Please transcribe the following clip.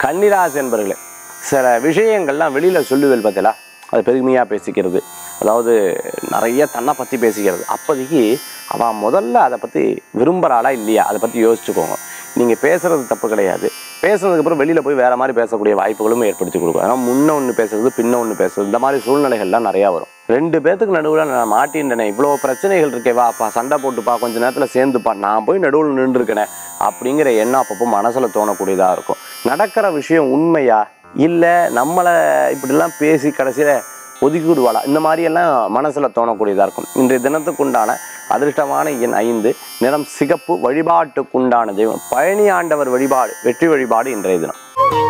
கன்னிராசி என்பர்களே சில விஷயங்கள்லாம் வெளியில் சொல்லுவேல் பார்த்தீங்களா அது பெருமையாக பேசிக்கிறது அதாவது நிறைய தன்னை பற்றி பேசிக்கிறது அப்போதைக்கு அவன் முதல்ல அதை பற்றி விரும்புகிறாளா இல்லையா அதை பற்றி யோசிச்சுக்கோங்க நீங்கள் பேசுகிறது தப்பு கிடையாது பேசுனதுக்கப்புறம் வெளியில் போய் வேறு மாதிரி பேசக்கூடிய வாய்ப்புகளும் ஏற்படுத்தி கொடுக்கும் ஏன்னா முன்ன ஒன்று பேசுறது பின்ன ஒன்று பேசுறது இந்த மாதிரி சூழ்நிலைகள்லாம் நிறையா வரும் ரெண்டு பேத்துக்கு நடுவில் நான் மாட்டின்றேனே இவ்வளோ பிரச்சனைகள் இருக்கே வாப்பா சண்டை போட்டுப்பா கொஞ்ச நேரத்தில் சேர்ந்துப்பா நான் போய் நடுவில் நின்றுருக்கேனே அப்படிங்கிற எண்ணம் அப்பப்போ மனசில் தோணக்கூடியதாக இருக்கும் நடக்கிற விஷயம் உண்மையா இல்லை நம்மளை இப்படிலாம் பேசி கடைசியில் ஒதுக்கி விடுவாளா இந்த மாதிரியெல்லாம் மனசில் தோணக்கூடியதாக இருக்கும் இன்றைய தினத்துக்குண்டான அதிர்ஷ்டமான எண் ஐந்து நிறம் சிகப்பு வழிபாட்டுக்குண்டான தெய்வம் பழனி ஆண்டவர் வழிபாடு வெற்றி வழிபாடு இன்றைய தினம்